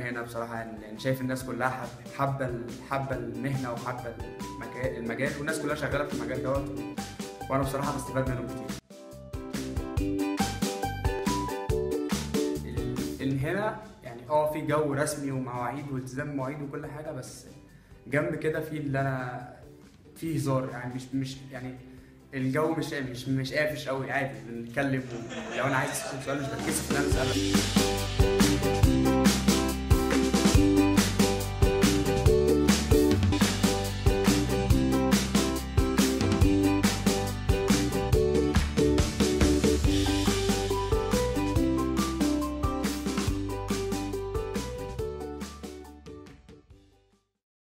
هنا بصراحه يعني شايف الناس كلها حب- حابه ال- حابه المهنه وحابه المجال المجال والناس كلها شغاله في المجال دوت وانا بصراحه بستفاد منهم كتير ال- ال- هنا يعني اه في جو رسمي ومواعيد والتزام مواعيد وكل حاجه بس جنب كده في اللي انا في هزار يعني مش مش يعني الجو مش مش مش قافش قوي عادي بنتكلم ولو انا عايز اسال سؤال مش بتكسف ان انا اساله